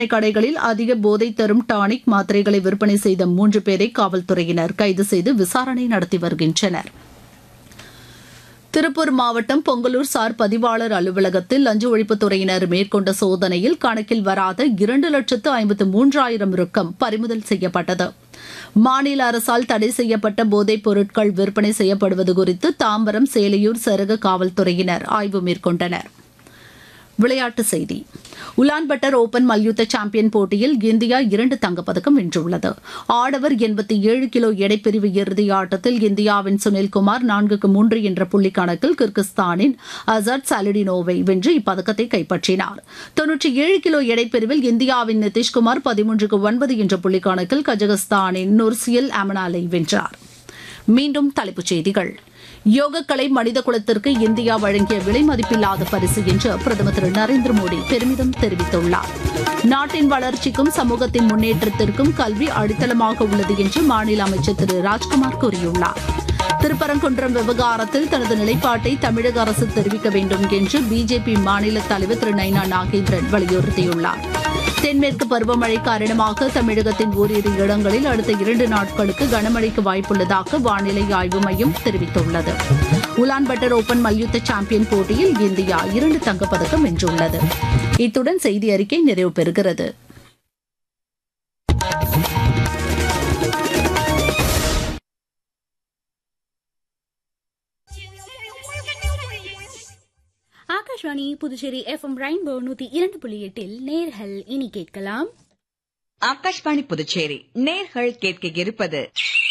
கடைகளில் அதிக போதை தரும் டானிக் மாத்திரைகளை விற்பனை செய்த மூன்று பேரை காவல்துறையினர் கைது செய்து விசாரணை நடத்தி வருகின்றனர் திருப்பூர் மாவட்டம் பொங்கலூர் சார் பதிவாளர் அலுவலகத்தில் லஞ்ச ஒழிப்புத்துறையினர் மேற்கொண்ட சோதனையில் கணக்கில் வராத இரண்டு லட்சத்து ஐம்பத்து மூன்றாயிரம் ரொக்கம் பறிமுதல் செய்யப்பட்டது மாநில அரசால் தடை செய்யப்பட்ட போதைப் பொருட்கள் விற்பனை செய்யப்படுவது குறித்து தாம்பரம் சேலையூர் சரக காவல்துறையினர் ஆய்வு மேற்கொண்டனர் விளையாட்டுச் செய்தி உலான்பட்டர் ஓபன் மல்யுத்த சாம்பியன் போட்டியில் இந்தியா இரண்டு தங்கப்பதக்கம் வென்றுள்ளது ஆடவர் எண்பத்தி ஏழு கிலோ எடைப்பிரிவு இறுதி ஆட்டத்தில் இந்தியாவின் சுனில்குமார் நான்குக்கு மூன்று என்ற புள்ளி கணக்கில் கிர்கிஸ்தானின் அசாட் சாலிடினோவை வென்று இப்பதக்கத்தை கைப்பற்றினார் தொன்னூற்றி ஏழு கிலோ எடைப்பிரிவில் இந்தியாவின் நிதிஷ்குமார் பதிமூன்றுக்கு ஒன்பது என்ற புள்ளி கணக்கில் கஜகஸ்தானின் நுர்சியல் அமனாலை வென்றார் மீண்டும் தலைப்புச் செய்திகள் யோகக்கலை மனித குலத்திற்கு இந்தியா வழங்கிய விலை மதிப்பில்லாத பரிசு என்று பிரதமர் திரு நரேந்திர மோடி பெருமிதம் தெரிவித்துள்ளார் நாட்டின் வளர்ச்சிக்கும் சமூகத்தின் முன்னேற்றத்திற்கும் கல்வி அடித்தளமாக உள்ளது என்று மாநில அமைச்சர் திரு ராஜ்குமார் கூறியுள்ளார் திருப்பரங்குன்றம் விவகாரத்தில் தனது நிலைப்பாட்டை தமிழக அரசு தெரிவிக்க வேண்டும் என்று பிஜேபி மாநில தலைவர் திரு நைனா நாகேந்திரன் வலியுறுத்தியுள்ளார் தென்மேற்கு பருவமழை காரணமாக தமிழகத்தின் ஓரிரு இடங்களில் அடுத்த இரண்டு நாட்களுக்கு கனமழைக்கு வாய்ப்புள்ளதாக வானிலை ஆய்வு மையம் தெரிவித்துள்ளது உலான்பட்டர் ஓபன் மல்யுத்த சாம்பியன் போட்டியில் இந்தியா இரண்டு தங்கப்பதக்கம் வென்றுள்ளது இத்துடன் செய்தி அறிக்கை நிறைவு பெறுகிறது ஆகாஷ்வாணி புதுச்சேரி எஃப்எம் ரெயின்போ நூத்தி இரண்டு புள்ளி எட்டில் நேர்கள் இனி கேட்கலாம் ஆகாஷ்வாணி புதுச்சேரி நேர்கள் கேட்க இருப்பது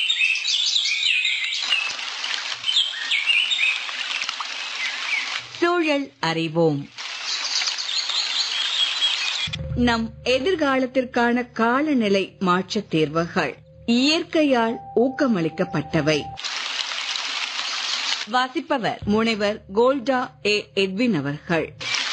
சூழல் அறிவோம் நம் எதிர்காலத்திற்கான காலநிலை மாற்றத் தேர்வுகள் இயற்கையால் ஊக்கமளிக்கப்பட்டவை வாசிப்பவர் முனைவர் கோல்டா ஏ எட்வின் அவர்கள்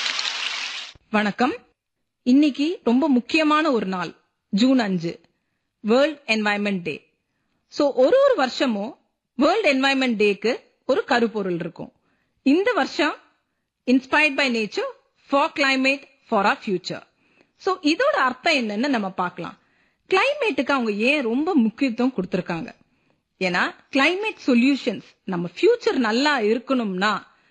வணக்கம் இன்னைக்கு ரொம்ப முக்கியமான ஒரு நாள் ஜூன் அஞ்சு வேர்ல்ட் என்வாயன்மெண்ட் டே சோ ஒரு ஒரு வருஷமும் வேர்ல்ட் என்வாயன்மெண்ட் டேக்கு ஒரு கருப்பொருள் இருக்கும் இந்த வருஷம் inspired by nature for climate for our future so இதோட அர்த்தம் என்னன்னு நம்ம பார்க்கலாம் கிளைமேட்டுக்கு அவங்க ஏன் ரொம்ப முக்கியத்துவம் கொடுத்திருக்காங்க ஏன்னா கிளைமேட் சொல்யூஷன்ஸ் நம்ம ஃபியூச்சர் நல்லா இருக்கணும்னா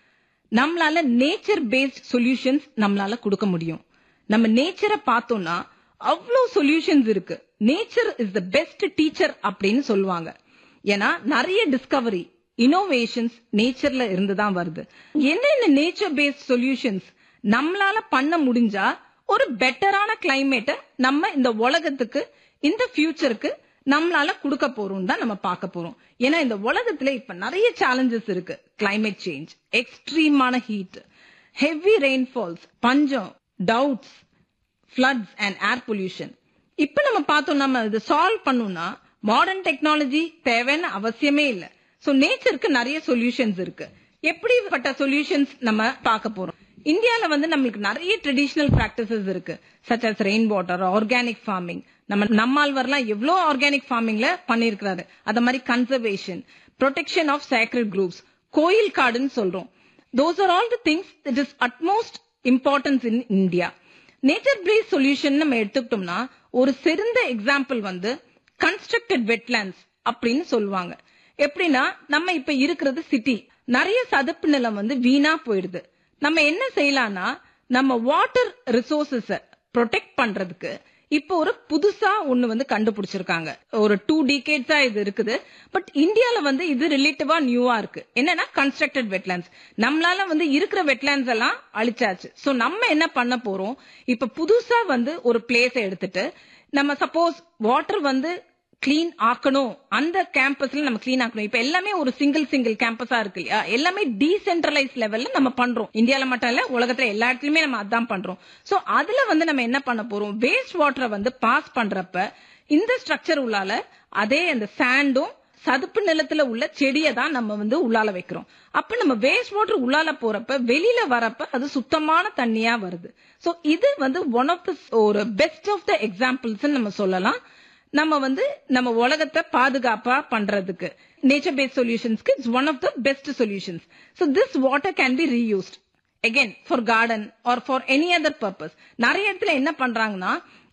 நம்மளால நேச்சர் பேஸ்ட் சொல்யூஷன்ஸ் நம்மளால கொடுக்க முடியும் நம்ம நேச்சரை பார்த்தோம்னா அவ்வளோ சொல்யூஷன்ஸ் இருக்கு nature is the best teacher அப்படின்னு சொல்லுவாங்க ஏன்னா நிறைய டிஸ்கவரி இனோவேஷன்ஸ் நேச்சர்ல இருந்து தான் வருது என்னென்ன நேச்சர் பேஸ்ட் சொல்யூஷன்ஸ் நம்மளால பண்ண முடிஞ்சா ஒரு பெட்டரான கிளைமேட்டை நம்ம இந்த உலகத்துக்கு இந்த ஃபியூச்சருக்கு நம்மளால கொடுக்க போறோம் தான் நம்ம பார்க்க போறோம் ஏன்னா இந்த உலகத்துல இப்ப நிறைய சேலஞ்சஸ் இருக்கு கிளைமேட் சேஞ்ச் எக்ஸ்ட்ரீமான ஹீட் ஹெவி ரெயின்ஃபால்ஸ் பஞ்சம் droughts floods and air pollution இப்ப நம்ம பார்த்தோம் நம்ம இது சால்வ் பண்ணணும்னா மாடர்ன் டெக்னாலஜி தேவைன்னு அவசியமே இல்ல சோ நேச்சருக்கு நிறைய சொல்யூஷன்ஸ் இருக்கு எப்படிப்பட்ட சொல்யூஷன்ஸ் நம்ம பார்க்க போறோம் இந்தியால வந்து நம்மளுக்கு நிறைய ட்ரெடிஷனல் பிராக்டிசஸ் இருக்கு such as rain water organic farming நம்ம நம்மாழ்வார்லாம் எவ்வளோ ஆர்கானிக் ஃபார்மிங்ல பண்ணிருக்கிறாரு அத மாதிரி conservation protection of sacred groups கோயில் காடுன்னு சொல்றோம் those are all the things it is utmost importance in India nature based solution நம்ம எடுத்துக்கிட்டோம்னா ஒரு சிறந்த எக்ஸாம்பிள் வந்து கன்ஸ்ட்ரக்டட் வெட்லேண்ட்ஸ் அப்படின்னு சொல்லுவாங்க எப்படின்னா நம்ம இப்ப இருக்கிறது சிட்டி நிறைய சதுப்பு நிலம் வந்து வீணா போயிடுது நம்ம என்ன செய்யலாம்னா நம்ம வாட்டர் ரிசோர்சஸ ப்ரொடெக்ட் பண்றதுக்கு இப்போ ஒரு புதுசா ஒண்ணு வந்து கண்டுபிடிச்சிருக்காங்க ஒரு டூ டிகேட்ஸா இது இருக்குது பட் இந்தியால வந்து இது ரிலேட்டிவா நியூவா இருக்கு என்னன்னா கன்ஸ்ட்ரக்டட் வெட்லேண்ட்ஸ் நம்மளால வந்து இருக்கிற வெட்லேண்ட்ஸ் எல்லாம் அழிச்சாச்சு சோ நம்ம என்ன பண்ண போறோம் இப்ப புதுசா வந்து ஒரு பிளேஸ் எடுத்துட்டு நம்ம சப்போஸ் வாட்டர் வந்து கிளீன் ஆக்கணும் அந்த கேம்பஸ்ல நம்ம கிளீன் ஆக்கணும் இப்ப எல்லாமே ஒரு சிங்கிள் சிங்கிள் கேம்பஸா இருக்கு இல்லையா எல்லாமே டீசென்ட்ரலைஸ் லெவல்ல நம்ம பண்றோம் இந்தியால மட்டும் இல்ல உலகத்துல எல்லா இடத்துலயுமே நம்ம அதான் பண்றோம் சோ அதுல வந்து நம்ம என்ன பண்ண போறோம் வேஸ்ட் வாட்டரை வந்து பாஸ் பண்றப்ப இந்த ஸ்ட்ரக்சர் உள்ளால அதே அந்த சாண்டும் சதுப்பு நிலத்துல உள்ள செடியை தான் நம்ம வந்து உள்ளால வைக்கிறோம் அப்ப நம்ம வேஸ்ட் வாட்டர் உள்ளால போறப்ப வெளியில வரப்ப அது சுத்தமான தண்ணியா வருது சோ இது வந்து ஒன் ஆஃப் த ஒரு பெஸ்ட் ஆஃப் த எக்ஸாம்பிள்ஸ் நம்ம சொல்லலாம் நம்ம வந்து நம்ம உலகத்தை பாதுகாப்பா பண்றதுக்கு நேச்சர் பேஸ்ட் சொல்யூஷன்ஸ்க்கு it's one of the best solutions so this water can be reused again for garden or for any other purpose நிறைய இடத்துல என்ன பண்றாங்கன்னா